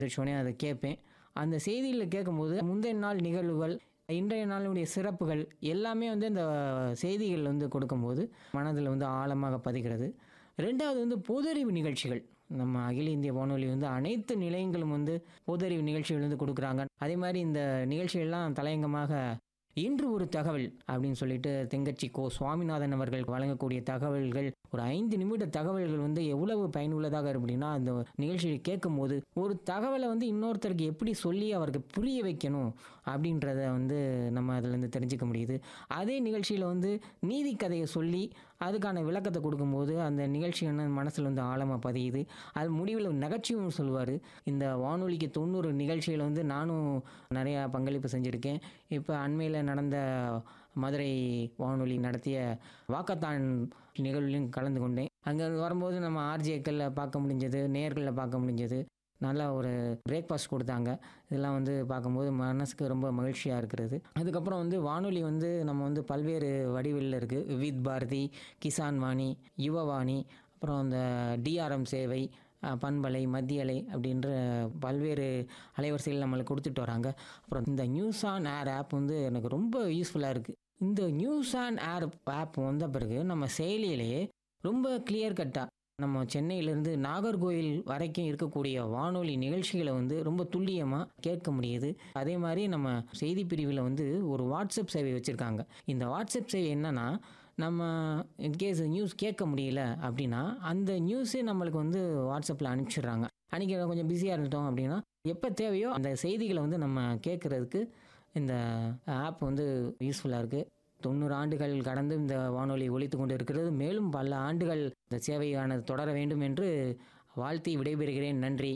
சொன்னேன் அதை கேட்பேன் அந்த செய்தியில் கேட்கும்போது முந்தைய நாள் நிகழ்வுகள் இன்றைய நாளுடைய சிறப்புகள் எல்லாமே வந்து இந்த செய்திகள் வந்து கொடுக்கும்போது மனதில் வந்து ஆழமாக பதிகிறது ரெண்டாவது வந்து பொதறிவு நிகழ்ச்சிகள் நம்ம அகில இந்திய வானொலி வந்து அனைத்து நிலையங்களும் வந்து பொதறிவு நிகழ்ச்சிகள் வந்து கொடுக்குறாங்க அதே மாதிரி இந்த நிகழ்ச்சிகள்லாம் தலையங்கமாக இன்று ஒரு தகவல் அப்படின்னு சொல்லிட்டு தெங்கச்சி கோ சுவாமிநாதன் அவர்கள் வழங்கக்கூடிய தகவல்கள் ஒரு ஐந்து நிமிட தகவல்கள் வந்து எவ்வளவு பயனுள்ளதாக இருக்கு அப்படின்னா அந்த நிகழ்ச்சியை கேட்கும்போது ஒரு தகவலை வந்து இன்னொருத்தருக்கு எப்படி சொல்லி அவருக்கு புரிய வைக்கணும் அப்படின்றத வந்து நம்ம அதுலேருந்து தெரிஞ்சுக்க முடியுது அதே நிகழ்ச்சியில் வந்து நீதி கதையை சொல்லி அதுக்கான விளக்கத்தை கொடுக்கும்போது அந்த நிகழ்ச்சி என்ன மனசில் வந்து ஆழமாக பதியுது அது முடிவில் நகைச்சுவையும் சொல்லுவார் இந்த வானொலிக்கு தொண்ணூறு நிகழ்ச்சியில் வந்து நானும் நிறையா பங்களிப்பு செஞ்சுருக்கேன் இப்போ அண்மையில் நடந்த மதுரை வானொலி நடத்திய வாக்கத்தான் நிகழ்விலும் கலந்து கொண்டேன் அங்கே வரும்போது நம்ம ஆர்ஜேக்களில் பார்க்க முடிஞ்சது நேர்களில் பார்க்க முடிஞ்சது நல்லா ஒரு பிரேக்ஃபாஸ்ட் கொடுத்தாங்க இதெல்லாம் வந்து பார்க்கும்போது மனசுக்கு ரொம்ப மகிழ்ச்சியாக இருக்கிறது அதுக்கப்புறம் வந்து வானொலி வந்து நம்ம வந்து பல்வேறு வடிவில் இருக்குது வித் பாரதி கிசான் வாணி யுவவாணி அப்புறம் அந்த டிஆர்எம் சேவை அஹ், பண்பலை மத்தியலை அப்படின்ற பல்வேறு அலைவரிசைகள் நம்மளுக்கு கொடுத்துட்டு வராங்க அப்புறம் இந்த நியூஸ் ஆன் ஏர் ஆப் வந்து எனக்கு ரொம்ப யூஸ்ஃபுல்லாக இருக்குது இந்த நியூஸ் ஆன் ஏர் ஆப் வந்த பிறகு நம்ம செயலியிலேயே ரொம்ப கிளியர் கட்டாக நம்ம சென்னையிலேருந்து நாகர்கோயில் வரைக்கும் இருக்கக்கூடிய வானொலி நிகழ்ச்சிகளை வந்து ரொம்ப துல்லியமாக கேட்க முடியுது அதே மாதிரி நம்ம செய்தி பிரிவில் வந்து ஒரு வாட்ஸ்அப் சேவை வச்சுருக்காங்க இந்த வாட்ஸ்அப் சேவை என்னன்னா நம்ம இன்கேஸ் நியூஸ் கேட்க முடியல அப்படின்னா அந்த நியூஸே நம்மளுக்கு வந்து வாட்ஸ்அப்பில் அனுப்பிச்சிடுறாங்க அன்றைக்கி கொஞ்சம் பிஸியாக இருந்துட்டோம் அப்படின்னா எப்போ தேவையோ அந்த செய்திகளை வந்து நம்ம கேட்குறதுக்கு இந்த ஆப் வந்து யூஸ்ஃபுல்லாக இருக்குது தொண்ணூறு ஆண்டுகள் கடந்து இந்த வானொலி ஒலித்து கொண்டு இருக்கிறது மேலும் பல ஆண்டுகள் இந்த சேவையானது தொடர வேண்டும் என்று வாழ்த்தி விடைபெறுகிறேன் நன்றி